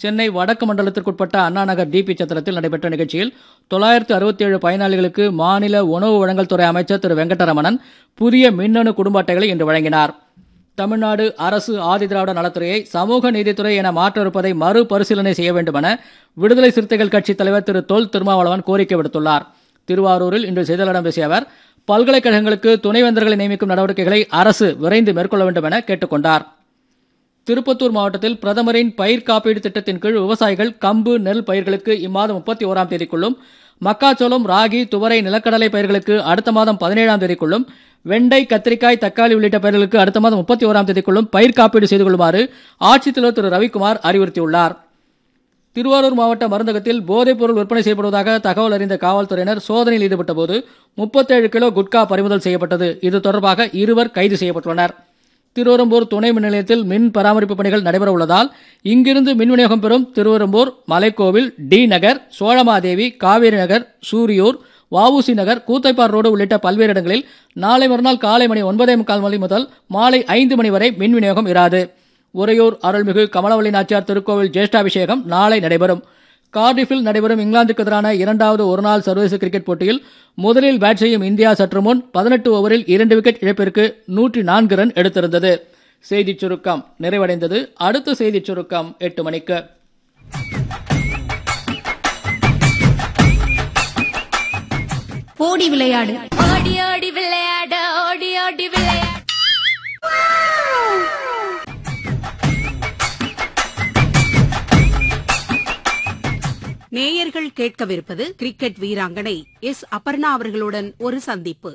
சென்னை வடக்கு மண்டலத்திற்குட்பட்ட அண்ணா நகர் டிபி சத்திரத்தில் நடைபெற்ற நிகழ்ச்சியில் தொள்ளாயிரத்து அறுபத்தி ஏழு பயனாளிகளுக்கு மாநில உணவு வழங்கல் துறை அமைச்சர் திரு வெங்கடரமணன் புதிய மின்னணு குடும்ப அட்டைகளை இன்று வழங்கினார் தமிழ்நாடு அரசு ஆதிதிராவிட நலத்துறையை சமூக நீதித்துறை என மாற்றவிருப்பதை மறுபரிசீலனை செய்ய வேண்டும் என விடுதலை சிறுத்தைகள் கட்சித் தலைவர் திரு தொல் திருமாவளவன் கோரிக்கை விடுத்துள்ளார் திருவாரூரில் இன்று செய்தியாளர்களிடம் பேசிய அவர் பல்கலைக்கழகங்களுக்கு துணைவேந்தர்களை நியமிக்கும் நடவடிக்கைகளை அரசு விரைந்து மேற்கொள்ள வேண்டும் என கேட்டுக்கொண்டார் திருப்பத்தூர் மாவட்டத்தில் பிரதமரின் பயிர் காப்பீடு திட்டத்தின் கீழ் விவசாயிகள் கம்பு நெல் பயிர்களுக்கு இம்மாதம் முப்பத்தி ஓராம் தேதிக்குள்ளும் மக்காச்சோளம் ராகி துவரை நிலக்கடலை பயிர்களுக்கு அடுத்த மாதம் பதினேழாம் தேதிக்குள்ளும் வெண்டை கத்திரிக்காய் தக்காளி உள்ளிட்ட பயிர்களுக்கு அடுத்த மாதம் முப்பத்தி ஓராம் தேதிக்குள்ளும் பயிர் காப்பீடு செய்து கொள்ளுமாறு ஆட்சித்தலைவர் திரு ரவிக்குமார் அறிவுறுத்தியுள்ளார் திருவாரூர் மாவட்ட மருந்தகத்தில் போதைப் பொருள் விற்பனை செய்யப்படுவதாக தகவல் அறிந்த காவல்துறையினர் சோதனையில் ஈடுபட்ட போது முப்பத்தேழு கிலோ குட்கா பறிமுதல் செய்யப்பட்டது இது தொடர்பாக இருவர் கைது செய்யப்பட்டுள்ளனர் திருவரம்பூர் துணை மின் நிலையத்தில் மின் பராமரிப்பு பணிகள் நடைபெற உள்ளதால் இங்கிருந்து மின் விநியோகம் பெறும் திருவரம்பூர் மலைக்கோவில் டி நகர் சோழமாதேவி காவேரி நகர் சூரியூர் வஉசி நகர் கூத்தைப்பார் ரோடு உள்ளிட்ட பல்வேறு இடங்களில் நாளை மறுநாள் காலை மணி ஒன்பதே முக்கால் மணி முதல் மாலை ஐந்து மணி வரை மின் விநியோகம் இராது உறையூர் அருள்மிகு கமலவள்ளி நாச்சியார் திருக்கோவில் ஜேஷ்டாபிஷேகம் நாளை நடைபெறும் கார்டிஃபில் நடைபெறும் இங்கிலாந்துக்கு எதிரான இரண்டாவது ஒருநாள் சர்வதேச கிரிக்கெட் போட்டியில் முதலில் பேட் செய்யும் இந்தியா சற்று முன் பதினெட்டு ஓவரில் இரண்டு விக்கெட் இழப்பிற்கு நூற்றி நான்கு ரன் எடுத்திருந்தது செய்திச் சுருக்கம் நிறைவடைந்தது அடுத்த செய்திச் சுருக்கம் எட்டு மணிக்கு ஓடி விளையாடு ஓடி ஓடி விளையாட ஓடி ஓடி விளையாட நேயர்கள் கேட்கவிருப்பது கிரிக்கெட் வீராங்கனை எஸ் அபர்ணா அவர்களுடன் ஒரு சந்திப்பு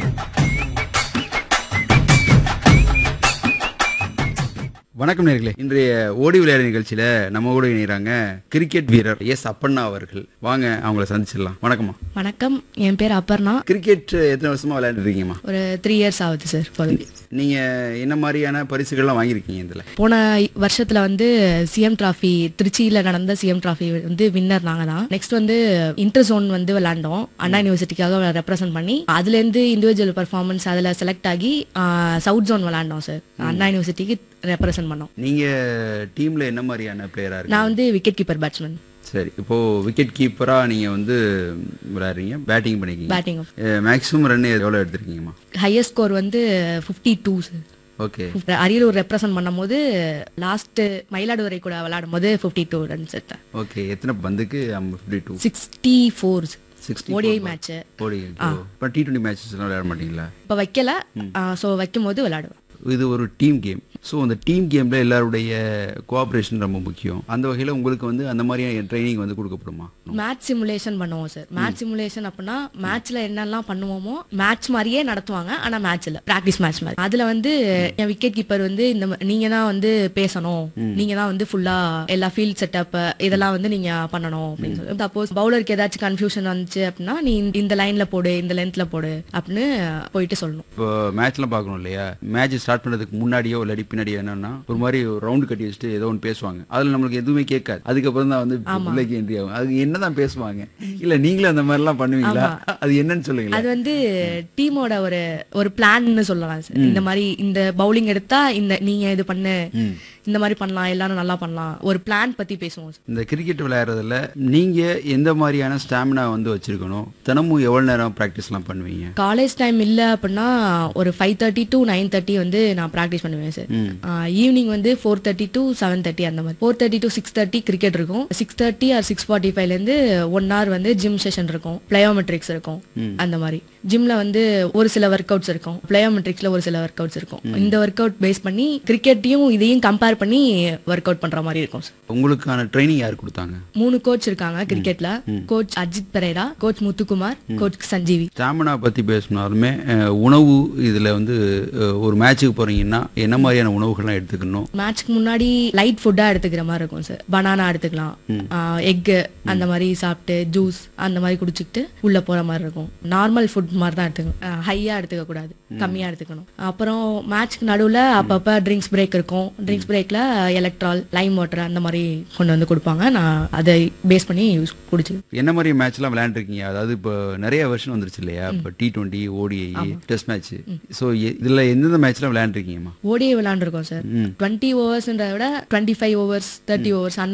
வணக்கம் நேர்களே இன்றைய ஓடி விளையாடு நிகழ்ச்சியில நம்ம கூட இணைகிறாங்க கிரிக்கெட் வீரர் எஸ் அப்பண்ணா அவர்கள் வாங்க அவங்கள சந்திச்சிடலாம் வணக்கம்மா வணக்கம் என் பேர் அபர்ணா கிரிக்கெட் எத்தனை வருஷமா விளையாண்டுட்டு இருக்கீங்கம்மா ஒரு த்ரீ இயர்ஸ் ஆகுது சார் இப்போதைக்கு நீங்க என்ன மாதிரியான பரிசுகள்லாம் வாங்கியிருக்கீங்க இதுல போன வருஷத்துல வந்து சிஎம் டிராஃபி திருச்சியில நடந்த சிஎம் டிராஃபி வந்து வின்னர் நாங்க தான் நெக்ஸ்ட் வந்து இன்டர் ஜோன் வந்து விளையாண்டோம் அண்ணா யூனிவர்சிட்டிக்காக ரெப்ரசென்ட் பண்ணி அதுல இருந்து இண்டிவிஜுவல் பர்ஃபார்மன்ஸ் அதுல செலக்ட் ஆகி சவுத் ஜோன் விளையாண்டோம் சார் அண்ணா யூனிவர்சிட்டிக்கு ரெப்ரசென்ட் பண்ணோம் நீங்க டீம்ல என்ன மாதிரியான பிளேயரா இருக்கு நான் வந்து விக்கெட் கீப்பர் பேட்ஸ்மேன் சரி இப்போ விக்கெட் கீப்பரா நீங்க வந்து விளையாடுறீங்க பேட்டிங் பண்ணிருக்கீங்க பேட்டிங் மேக்ஸிமம் ரன் எவ்வளவு எடுத்திருக்கீங்கம்மா ஹையஸ்ட் ஸ்கோர் வந்து fifty two sir okay Ariyalur represent பண்ணும்போது லாஸ்ட் மயிலாடுதுறை கூட விளையாடும் போது ஃபிஃப்டி டூ ரன்ஸ் எடுத்தேன் ஓகே எத்தனை பந்துக்கு fifty two sixty four sixty ODI match ஓடி இப்போ டி டுவெண்ட்டி மேட்சஸ் எல்லாம் விளையாட மாட்டீங்களா இப்போ வைக்கல ஸோ வைக்கும் போது விளையாடுவேன் இது ஒரு டீம் கேம் ஸோ அந்த டீம் கேமில் எல்லாருடைய கோஆப்ரேஷன் ரொம்ப முக்கியம் அந்த வகையில் உங்களுக்கு வந்து அந்த மாதிரியான ட்ரைனிங் வந்து கொடுக்கப்படுமா மேட்ச் சிமுலேஷன் பண்ணுவோம் சார் மேட்ச் சிமுலேஷன் அப்படின்னா மேட்ச்ல என்னெல்லாம் பண்ணுவோமோ மேட்ச் மாதிரியே நடத்துவாங்க ஆனா மேட்ச் இல்ல பிராக்டிஸ் மேட்ச் மாதிரி அதுல வந்து என் விக்கெட் கீப்பர் வந்து இந்த ம- நீங்க தான் வந்து பேசணும் நீங்க தான் வந்து ஃபுல்லா எல்லா ஃபீல்ட் செட்டப் இதெல்லாம் வந்து நீங்க பண்ணணும் அப்படின்னு சொல்லி சப்போஸ் பவுலருக்கு ஏதாச்சும் கன்ஃபியூஷன் வந்துச்சு அப்படின்னா நீ இந்த- இந்த லைன்ல போடு இந்த லென்த்ல போடு அப்படின்னு போயிட்டு சொல்லணும் இப்போ மேட்ச்லாம் பார்க்கணும் இல்லையா மேட்ச் ஸ்டார்ட் பண்ணுறதுக்கு முன்னாடியோ இல்லாட்டி பின்னாடியோ என்னன்னா ஒரு மாதிரி ரவுண்டு கட்டி வச்சுட்டு ஏதோ ஒன்று பேசுவாங்க அதில் நம்மளுக்கு எதுவுமே கேட்காது அதுக்கப்புறம் தான் வந்து பிள்ளைக்கு என்ட்ரி ஆகும் அது என்னதான் பேசுவாங்க இல்லை நீங்களும் அந்த மாதிரிலாம் பண்ணுவீங்களா அது என்னன்னு சொல்லுங்களேன் அது வந்து டீமோட ஒரு ஒரு பிளான்னு சொல்லலாம் சார் இந்த மாதிரி இந்த பவுலிங் எடுத்தா இந்த நீங்க இது பண்ணு இந்த மாதிரி பண்ணலாம் எல்லாரும் நல்லா பண்ணலாம் ஒரு பிளான் பத்தி பேசுவோம் சார் இந்த கிரிக்கெட் விளையாடுறதுல நீங்க எந்த மாதிரியான ஸ்டாமினா வந்து வச்சிருக்கணும் தினமும் எவ்வளவு நேரம் ப்ராக்டிஸ்லாம் பண்ணுவீங்க காலேஜ் டைம் இல்ல அப்படின்னா ஒரு five thirty to nine thirty வந்து நான் ப்ராக்டிஸ் பண்ணுவேன் சார் ஈவினிங் வந்து four thirty to seven thirty அந்த மாதிரி four thirty to six thirty cricket இருக்கும் six thirty or six forty ஃபைவ்லேருந்து ஒன் ஹவர் வந்து ஜிம் செஷன் இருக்கும் பிளயோமெட்ரிக்ஸ் இருக்கும் அந்த மாதிரி ஜிம்ல வந்து ஒரு சில ஒர்க் அவுட்ஸ் இருக்கும் பிளயோமெட்ரிக்ஸ்ல ஒரு சில ஒர்க் அவுட்ஸ் இருக்கும் இந்த ஒர்க் அவுட் பேஸ் பண்ணி கிரிக்கெட்டையும் இதையும் கம்பேர் பண்ணி ஒர்க் அவுட் பண்ற மாதிரி இருக்கும் சார் உங்களுக்கான ட்ரைனிங் யார் கொடுத்தாங்க மூணு கோச் இருக்காங்க கிரிக்கெட்ல coach Ajith Perera coach Muthukumar coach Sanjeevi stamina பத்தி பேசினாலுமே அஹ், உணவு இதுல வந்து அஹ், ஒரு மேட்சுக்கு போறீங்கன்னா என்ன மாதிரியான உணவுகள்லாம் எடுத்துக்கணும் மேட்ச்க்கு முன்னாடி லைட் ஃபுட்டா எடுத்துக்கிற மாதிரி இருக்கும் சார் பனானா எடுத்துக்கலாம் எக் அந்த மாதிரி சாப்பிட்டு ஜூஸ் அந்த மாதிரி குடிச்சிக்கிட்டு உள்ள போற மாதிரி இருக்கும் நார்மல் ஃபுட் மாதிரி தான் எடுத்துக்கணும் ஹையா எடுத்துக்க கூடாது கம்மியா எடுத்துக்கணும் அப்புறம் மேட்ச்க்கு நடுவுல அப்பப்ப ட்ரிங்க்ஸ் பிரேக் இருக்கும் ட்ரிங்க்ஸ் பிரேக்ல எலக்ட்ரால் லைம் வாட்டர் அந்த மாதிரி கொண்டு வந்து கொடுப்பாங்க நான் அதை பேஸ் பண்ணி யூஸ் குடிச்சு என்ன மாதிரி மேட்ச்லாம் விளையாண்டுருக்கீங்க அதாவது இப்போ நிறைய வருஷன் வந்துருச்சு இல்லையா இப்போ T twenty ODI test match so இதுல எந்தெந்த மேட்ச்லாம் விளையாண்டுருக்கீங்கம்மா ஓடியே விளையாண்டுருக்கோம் சார் டுவெண்ட்டி ஓவர்ஸ்ன்றத விட twenty five overs thirty overs